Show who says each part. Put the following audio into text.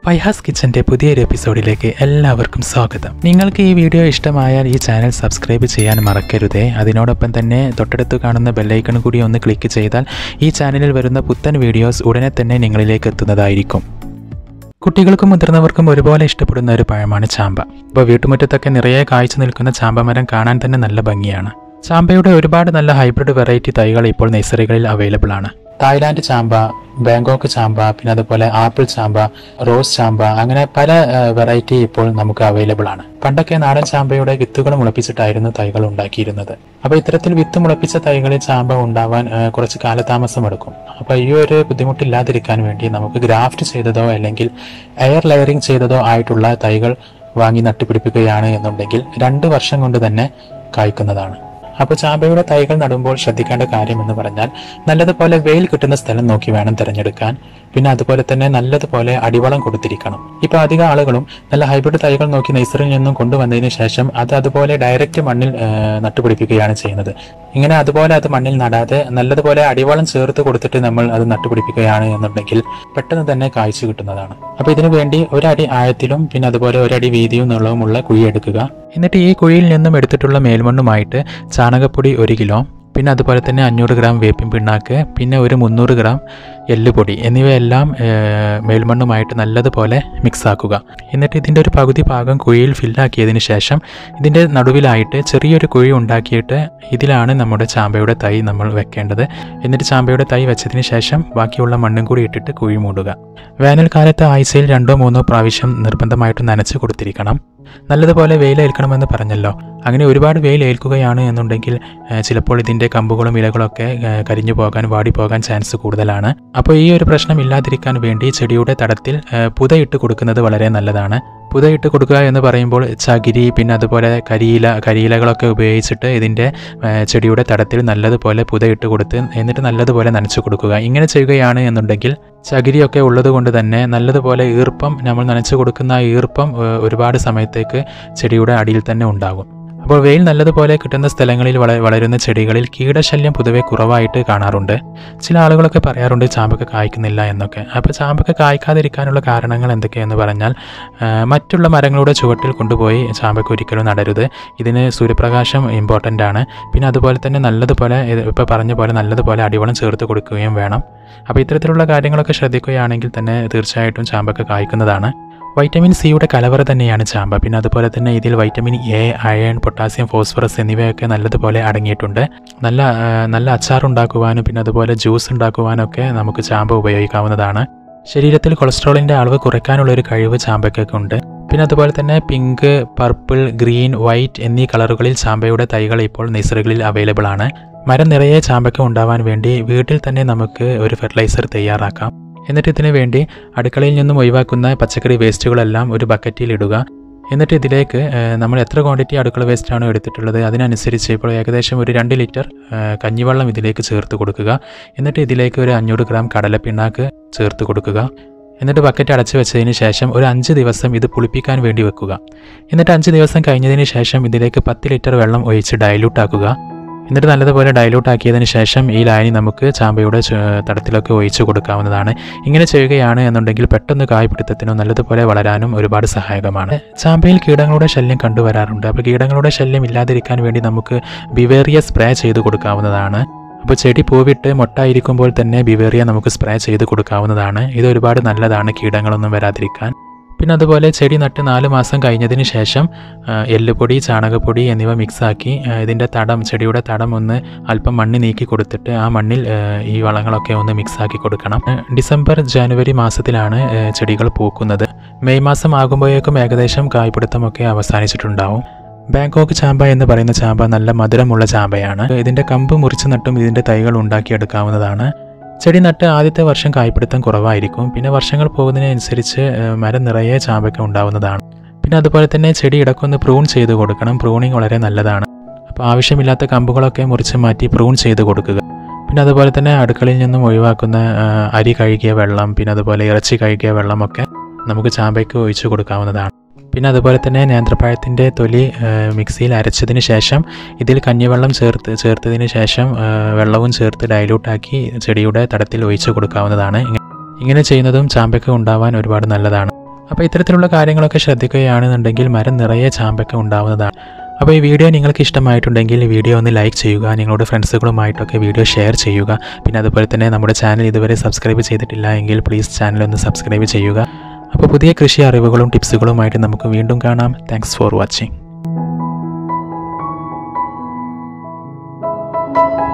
Speaker 1: ഫൈഹാസ് കിച്ചൻ്റെ പുതിയൊരു എപ്പിസോഡിലേക്ക് എല്ലാവർക്കും സ്വാഗതം നിങ്ങൾക്ക് ഈ വീഡിയോ ഇഷ്ടമായാൽ ഈ ചാനൽ സബ്സ്ക്രൈബ് ചെയ്യാൻ മറക്കരുതേ അതിനോടൊപ്പം തന്നെ തൊട്ടടുത്ത് കാണുന്ന ബെല്ലൈക്കൺ കൂടി ഒന്ന് ക്ലിക്ക് ചെയ്താൽ ഈ ചാനലിൽ വരുന്ന പുത്തൻ വീഡിയോസ് ഉടനെ തന്നെ നിങ്ങളിലേക്ക് എത്തുന്നതായിരിക്കും കുട്ടികൾക്കും മുതിർന്നവർക്കും ഒരുപോലെ ഇഷ്ടപ്പെടുന്ന ഒരു പഴമാണ് ചാമ്പ ഇപ്പോൾ വീട്ടുമുറ്റത്തൊക്കെ നിറയെ കായ്ച്ചു നിൽക്കുന്ന ചാമ്പ മരം കാണാൻ തന്നെ നല്ല ഭംഗിയാണ് ചാമ്പയുടെ ഒരുപാട് നല്ല ഹൈബ്രിഡ് വെറൈറ്റി തൈകൾ ഇപ്പോൾ നഴ്സറികളിൽ അവൈലബിൾ ആണ് തായ്ലാന്റ് ചാമ്പ ബാങ്കോക്ക് ചാമ്പ പിന്നെ അതുപോലെ ആപ്പിൾ ചാമ്പ റോസ് ചാമ്പ അങ്ങനെ പല വെറൈറ്റി ഇപ്പോൾ നമുക്ക് അവൈലബിൾ ആണ് പണ്ടൊക്കെ നാടൻ ചാമ്പയുടെ വിത്തുകൾ മുളപ്പിച്ചിട്ടായിരുന്നു തൈകൾ ഉണ്ടാക്കിയിരുന്നത് അപ്പോൾ ഇത്തരത്തിൽ വിത്ത് മുളപ്പിച്ച തൈകളിൽ ചാമ്പ ഉണ്ടാവാൻ ആ, കുറച്ച് കാലതാമസം എടുക്കും അപ്പോൾ ഈ ഒരു ബുദ്ധിമുട്ടില്ലാതിരിക്കാൻ വേണ്ടി നമുക്ക് ഗ്രാഫ്റ്റ് ചെയ്തതോ അല്ലെങ്കിൽ എയർ ലെയറിംഗ് ചെയ്തതോ ആയിട്ടുള്ള തൈകൾ വാങ്ങി നട്ടുപിടിപ്പിക്കുകയാണ് എന്നുണ്ടെങ്കിൽ രണ്ട് വർഷം കൊണ്ട് തന്നെ കായ്ക്കുന്നതാണ് അപ്പോൾ ചാമ്പയുടെ തൈകൾ നടുമ്പോൾ ശ്രദ്ധിക്കേണ്ട കാര്യം എന്ന് പറഞ്ഞാൽ നല്ലതുപോലെ വെയിൽ കിട്ടുന്ന സ്ഥലം നോക്കി വേണം തിരഞ്ഞെടുക്കാൻ പിന്നെ അതുപോലെ തന്നെ നല്ലതുപോലെ അടിവളം കൊടുത്തിരിക്കണം ഇപ്പൊ അധിക ആളുകളും നല്ല ഹൈബ്രിഡ് തൈകൾ നോക്കി നഴ്സറിയിൽ നിന്നും കൊണ്ടുവന്നതിന് ശേഷം അത് അതുപോലെ ഡയറക്റ്റ് മണ്ണിൽ ആ, നട്ടുപിടിപ്പിക്കുകയാണ് ചെയ്യുന്നത് ഇങ്ങനെ അതുപോലെ അത് മണ്ണിൽ നടാതെ നല്ലതുപോലെ അടിവളം ചേർത്ത് കൊടുത്തിട്ട് നമ്മൾ അത് നട്ടുപിടിപ്പിക്കുകയാണ് എന്നുണ്ടെങ്കിൽ പെട്ടെന്ന് തന്നെ കായ്ച്ചു കിട്ടുന്നതാണ് അപ്പൊ ഇതിനു വേണ്ടി ഒരടി ആഴത്തിലും പിന്നെ അതുപോലെ ഒരടി വീതിയും നീളവുമുള്ള കുഴി എടുക്കുക എന്നിട്ട് ഈ കുഴിയിൽ നിന്നും എടുത്തിട്ടുള്ള മേൽമണ്ണുമായിട്ട് ചാണകപ്പൊടി ഒരു കിലോ പിന്നെ അതുപോലെ തന്നെ അഞ്ഞൂറ് ഗ്രാം വേപ്പിൻ പിണ്ണാക്ക് പിന്നെ ഒരു മുന്നൂറ് ഗ്രാം എല്ലുപൊടി എന്നിവയെല്ലാം ഏർ, മേൽമണ്ണുമായിട്ട് നല്ലതുപോലെ മിക്സ് ആക്കുക എന്നിട്ട് ഇതിൻ്റെ ഒരു പകുതി ഭാഗം കുഴിയിൽ ഫില്ലാക്കിയതിന് ശേഷം ഇതിൻ്റെ നടുവിലായിട്ട് ചെറിയൊരു കുഴി ഉണ്ടാക്കിയിട്ട് ഇതിലാണ് നമ്മുടെ ചാമ്പയുടെ തൈ നമ്മൾ വെക്കേണ്ടത് എന്നിട്ട് ചാമ്പയുടെ തൈ വെച്ചതിന് ശേഷം ബാക്കിയുള്ള മണ്ണും കൂടി ഇട്ടിട്ട് കുഴി മൂടുക വേനൽക്കാലത്ത് ആഴ്ചയിൽ രണ്ടോ മൂന്നോ പ്രാവശ്യം നിർബന്ധമായിട്ട് നനച്ച് കൊടുത്തിരിക്കണം നല്ലതുപോലെ വെയിലേൽക്കണമെന്ന് പറഞ്ഞല്ലോ അങ്ങനെ ഒരുപാട് വെയിൽ ഏൽക്കുകയാണ് എന്നുണ്ടെങ്കിൽ ഏഹ്, ചിലപ്പോൾ ഇതിൻ്റെ കമ്പുകളും ഇലകളൊക്കെ ഏഹ്, കരിഞ്ഞു പോകാൻ വാടി പോകാൻ ചാൻസ് കൂടുതലാണ് അപ്പോൾ ഈ ഒരു പ്രശ്നം ഇല്ലാതിരിക്കാൻ വേണ്ടി ചെടിയുടെ തടത്തിൽ ഏഹ്, പുതയിട്ട് കൊടുക്കുന്നത് വളരെ നല്ലതാണ് പുതയിട്ട് കൊടുക്കുക എന്ന് പറയുമ്പോൾ ചകിരി പിന്നെ അതുപോലെ കരിയില കരിയിലകളൊക്കെ ഉപയോഗിച്ചിട്ട് ഇതിൻ്റെ ഏഹ്, ചെടിയുടെ തടത്തിൽ നല്ലതുപോലെ പുതയിട്ട് കൊടുത്ത് എന്നിട്ട് നല്ലതുപോലെ നനച്ചു കൊടുക്കുക ഇങ്ങനെ ചെയ്യുകയാണ് എന്നുണ്ടെങ്കിൽ ചകിരിയൊക്കെ ഉള്ളത് കൊണ്ട് തന്നെ നല്ലതുപോലെ ഈർപ്പം നമ്മൾ നനച്ചു കൊടുക്കുന്ന ആ ഈർപ്പം ഏഹ്, ഒരുപാട് സമയത്തേക്ക് ചെടിയുടെ അടിയിൽ തന്നെ ഉണ്ടാകും അപ്പോൾ വെയിൽ നല്ലതുപോലെ കിട്ടുന്ന സ്ഥലങ്ങളിൽ വള വളരുന്ന ചെടികളിൽ കീടശല്യം പൊതുവെ കുറവായിട്ട് കാണാറുണ്ട് ചില ആളുകളൊക്കെ പറയാറുണ്ട് ചാമ്പക്ക കായ്ക്കുന്നില്ല എന്നൊക്കെ അപ്പോൾ ചാമ്പക്ക കായ്ക്കാതിരിക്കാനുള്ള കാരണങ്ങൾ എന്തൊക്കെയെന്ന് പറഞ്ഞാൽ ആ, മറ്റുള്ള മരങ്ങളുടെ ചുവട്ടിൽ കൊണ്ടുപോയി ചാമ്പക്ക ഒരിക്കലും നടരുത് ഇതിന് സൂര്യപ്രകാശം ഇമ്പോർട്ടൻ്റ് ആണ് പിന്നെ അതുപോലെ തന്നെ നല്ലതുപോലെ ഇപ്പോൾ പറഞ്ഞ പോലെ നല്ലതുപോലെ അടിവളം ചേർത്ത് കൊടുക്കുകയും വേണം അപ്പോൾ ഇത്തരത്തിലുള്ള കാര്യങ്ങളൊക്കെ ശ്രദ്ധിക്കുകയാണെങ്കിൽ തന്നെ തീർച്ചയായിട്ടും ചാമ്പക്ക കായ്ക്കുന്നതാണ് വൈറ്റമിൻ സിയുടെ കലവറ തന്നെയാണ് ചാമ്പ പിന്നെ അതുപോലെ തന്നെ ഇതിൽ vitamin A iron potassium phosphorus എന്നിവയൊക്കെ നല്ലതുപോലെ അടങ്ങിയിട്ടുണ്ട് നല്ല ആ, നല്ല അച്ചാർ ഉണ്ടാക്കുവാനും പിന്നെ അതുപോലെ ജ്യൂസ് ഉണ്ടാക്കുവാനൊക്കെ നമുക്ക് ചാമ്പ ഉപയോഗിക്കാവുന്നതാണ് ശരീരത്തിൽ കൊളസ്ട്രോളിൻ്റെ അളവ് കുറയ്ക്കാനുള്ള ഒരു കഴിവ് ചാമ്പയ്ക്കൊക്കെ ഉണ്ട് പിന്നെ അതുപോലെ തന്നെ പിങ്ക് പർപ്പിൾ ഗ്രീൻ വൈറ്റ് എന്നീ കളറുകളിൽ ചാമ്പയുടെ തൈകൾ ഇപ്പോൾ നഴ്സറികളിൽ അവൈലബിൾ ആണ് മരം നിറയെ ചാമ്പക്ക ഉണ്ടാവാൻ വേണ്ടി വീട്ടിൽ തന്നെ നമുക്ക് ഒരു ഫെർട്ടിലൈസർ തയ്യാറാക്കാം എന്നിട്ട് ഇതിനു വേണ്ടി അടുക്കളയിൽ നിന്നും ഒഴിവാക്കുന്ന പച്ചക്കറി വേസ്റ്റുകളെല്ലാം ഒരു ബക്കറ്റിൽ ഇടുക എന്നിട്ട് ഇതിലേക്ക് ഏഹ്, നമ്മൾ എത്ര ക്വാണ്ടിറ്റി അടുക്കള വേസ്റ്റാണോ എടുത്തിട്ടുള്ളത് അതിനനുസരിച്ച് ഇപ്പോൾ ഏകദേശം ഒരു രണ്ട് ലിറ്റർ ഏഹ്, കഞ്ഞിവെള്ളം ഇതിലേക്ക് ചേർത്ത് കൊടുക്കുക എന്നിട്ട് ഇതിലേക്ക് ഒരു അഞ്ഞൂറ് ഗ്രാം കടലപ്പിണ്ണാക്ക് ചേർത്ത് കൊടുക്കുക എന്നിട്ട് ബക്കറ്റ് അടച്ചു വെച്ചതിന് ശേഷം ഒരു അഞ്ച് ദിവസം ഇത് പുളിപ്പിക്കാൻ വേണ്ടി വെക്കുക എന്നിട്ട് അഞ്ച് ദിവസം കഴിഞ്ഞതിന് ശേഷം ഇതിലേക്ക് പത്ത് ലിറ്റർ വെള്ളം ഒഴിച്ച് ഡൈല്യൂട്ട് ആക്കുക എന്നിട്ട് നല്ലതുപോലെ ഡൈലൂട്ട് ആക്കിയതിന് ശേഷം ഈ ലായനി നമുക്ക് ചാമ്പയുടെ ചു- തടത്തിലൊക്കെ ഒഴിച്ചു കൊടുക്കാവുന്നതാണ് ഇങ്ങനെ ചെയ്യുകയാണ് എന്നുണ്ടെങ്കിൽ പെട്ടെന്ന് കായ്പിടുത്തത്തിനും നല്ലതുപോലെ വളരാനും ഒരുപാട് സഹായകമാണ് ചാമ്പയിൽ കീടങ്ങളുടെ ശല്യം കണ്ടുവരാറുണ്ട് അപ്പോൾ കീടങ്ങളുടെ ശല്യം ഇല്ലാതിരിക്കാൻ വേണ്ടി നമുക്ക് ബിവേറിയ സ്പ്രേ ചെയ്ത് കൊടുക്കാവുന്നതാണ് അപ്പോൾ ചെടി പൂവിട്ട് മൊട്ടായിരിക്കുമ്പോൾ തന്നെ ബിവേറിയ നമുക്ക് സ്പ്രേ ചെയ്ത് കൊടുക്കാവുന്നതാണ് ഇത് ഒരുപാട് നല്ലതാണ് കീടങ്ങളൊന്നും വരാതിരിക്കാൻ പിന്നെ അതുപോലെ ചെടി നട്ട് നാല് മാസം കഴിഞ്ഞതിന് ശേഷം ആ, എല്ലുപൊടി ചാണകപ്പൊടി എന്നിവ മിക്സാക്കി ഇതിൻ്റെ തടം ചെടിയുടെ തടം ഒന്ന് അല്പം മണ്ണ് നീക്കി കൊടുത്തിട്ട് ആ മണ്ണിൽ ആ, ഈ വളങ്ങളൊക്കെ ഒന്ന് മിക്സാക്കി കൊടുക്കണം ആ, ഡിസംബർ ജനുവരി മാസത്തിലാണ് ആ, ചെടികൾ പൂക്കുന്നത് മെയ് മാസം ആകുമ്പോഴേക്കും ഏകദേശം കായ്പിടുത്തമൊക്കെ അവസാനിച്ചിട്ടുണ്ടാവും ബാങ്കോക്ക് ചാമ്പ എന്ന് പറയുന്ന ചാമ്പ നല്ല മധുരമുള്ള ചാമ്പയാണ് ഇതിൻ്റെ കമ്പ് മുറിച്ച് നട്ടും ഇതിൻ്റെ തൈകൾ ഉണ്ടാക്കിയെടുക്കാവുന്നതാണ് ചെടി നട്ട് ആദ്യത്തെ വർഷം കായ്പിടുത്തം കുറവായിരിക്കും പിന്നെ വർഷങ്ങൾ പോകുന്നതിനനുസരിച്ച് ഏഹ്, മരം നിറയെ ചാമ്പയ്ക്ക ഉണ്ടാവുന്നതാണ് പിന്നെ അതുപോലെ തന്നെ ചെടി ഇടക്കൊന്ന് പ്രൂൺ ചെയ്ത് കൊടുക്കണം പ്രൂണിങ് വളരെ നല്ലതാണ് അപ്പോൾ ആവശ്യമില്ലാത്ത കമ്പുകളൊക്കെ മുറിച്ച് മാറ്റി പ്രൂൺ ചെയ്ത് കൊടുക്കുക പിന്നെ അതുപോലെ തന്നെ അടുക്കളയിൽ നിന്നും ഒഴിവാക്കുന്ന ഏഹ്, അരി കഴുകിയ വെള്ളം പിന്നെ അതുപോലെ ഇറച്ചി കഴുകിയ വെള്ളമൊക്കെ നമുക്ക് ചാമ്പയ്ക്ക് ഒഴിച്ചു കൊടുക്കാവുന്നതാണ് പിന്നെ അതുപോലെ തന്നെ നേന്ത്രപ്പഴത്തിൻ്റെ തൊലി ഏഹ്, മിക്സിയിൽ അരച്ചതിന് ശേഷം ഇതിൽ കഞ്ഞിവെള്ളം ചേർത്ത് ചേർത്തതിന് ശേഷം ഏഹ്, വെള്ളവും ചേർത്ത് ഡൈലൂട്ടാക്കി ചെടിയുടെ തടത്തിൽ ഒഴിച്ചു കൊടുക്കാവുന്നതാണ് ഇങ്ങ- ഇങ്ങനെ ചെയ്യുന്നതും ചാമ്പയ്ക്ക ഉണ്ടാവാൻ ഒരുപാട് നല്ലതാണ് അപ്പോൾ ഇത്തരത്തിലുള്ള കാര്യങ്ങളൊക്കെ ശ്രദ്ധിക്കുകയാണെന്നുണ്ടെങ്കിൽ മരം നിറയെ ചാമ്പൊക്കെ ഉണ്ടാവുന്നതാണ് അപ്പോൾ ഈ വീഡിയോ നിങ്ങൾക്ക് ഇഷ്ടമായിട്ടുണ്ടെങ്കിൽ ഈ വീഡിയോ ഒന്ന് ലൈക്ക് ചെയ്യുക നിങ്ങളുടെ ഫ്രണ്ട്സുകളുമായിട്ടൊക്കെ വീഡിയോ ഷെയർ ചെയ്യുക പിന്നെ അതുപോലെ തന്നെ നമ്മുടെ ചാനൽ ഇതുവരെ സബ്സ്ക്രൈബ് ചെയ്തിട്ടില്ല എങ്കിൽ പ്ലീസ് ചാനൽ ഒന്ന് സബ്സ്ക്രൈബ് ചെയ്യുക അപ്പോൾ പുതിയ കൃഷി അറിവുകളും ടിപ്സുകളുമായിട്ട് നമുക്ക് വീണ്ടും കാണാം താങ്ക്സ് ഫോർ വാച്ചിങ്